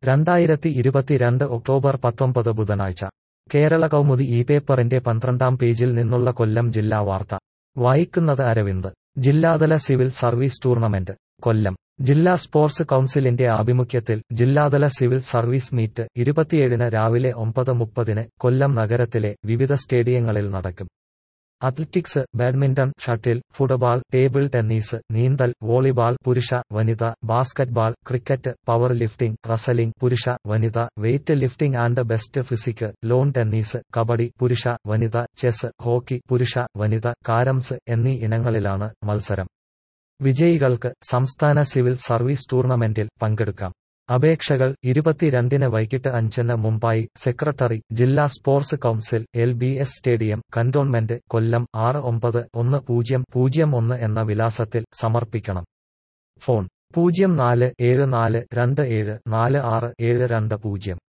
രണ്ടായിരത്തി ഇരുപത്തിരണ്ട് ഒക്ടോബർ പത്തൊമ്പത് ബുധനാഴ്ച കേരള കൗമുദി ഈ പേപ്പറിന്റെ പന്ത്രണ്ടാം പേജിൽ നിന്നുള്ള കൊല്ലം ജില്ലാ വാർത്ത വായിക്കുന്നത് അരവിന്ദ് ജില്ലാതല സിവിൽ സർവീസ് ടൂർണമെന്റ് കൊല്ലം ജില്ലാ സ്പോർട്സ് കൗൺസിലിന്റെ ആഭിമുഖ്യത്തിൽ ജില്ലാതല സിവിൽ സർവീസ് മീറ്റ് ഇരുപത്തിയേഴിന് രാവിലെ ഒമ്പത് മുപ്പതിന് കൊല്ലം നഗരത്തിലെ വിവിധ സ്റ്റേഡിയങ്ങളിൽ നടക്കും athletics badminton shuttle football table tennis നീന്തൽ വോളിബാൾ പുരുഷ വനിത basketball cricket power lifting wrestling പുരുഷ വനിത weight lifting and best physique lawn tennis kabaddi പുരുഷ വനിത ചെസ് ഹോക്കി പുരുഷ വനിത കാരംസ് എന്നീ ഇനങ്ങളിലാണ് മത്സരം വിജയികൾക്ക് സംസ്ഥാന സിവിൽ സർവീസ് ടൂർണമെന്റിൽ പങ്കെടുക്കാം അപേക്ഷകൾ ഇരുപത്തിരണ്ടിന് വൈകിട്ട് അഞ്ചിന് മുമ്പായി സെക്രട്ടറി ജില്ലാ sports council L B S stadium cantonment Kollam ആറ് ഒമ്പത് ഒന്ന് പൂജ്യം പൂജ്യം ഒന്ന് എന്ന വിലാസത്തിൽ സമർപ്പിക്കണം ഫോൺ പൂജ്യം നാല് ഏഴ് നാല് രണ്ട് ഏഴ് നാല് ആറ് ഏഴ് രണ്ട് പൂജ്യം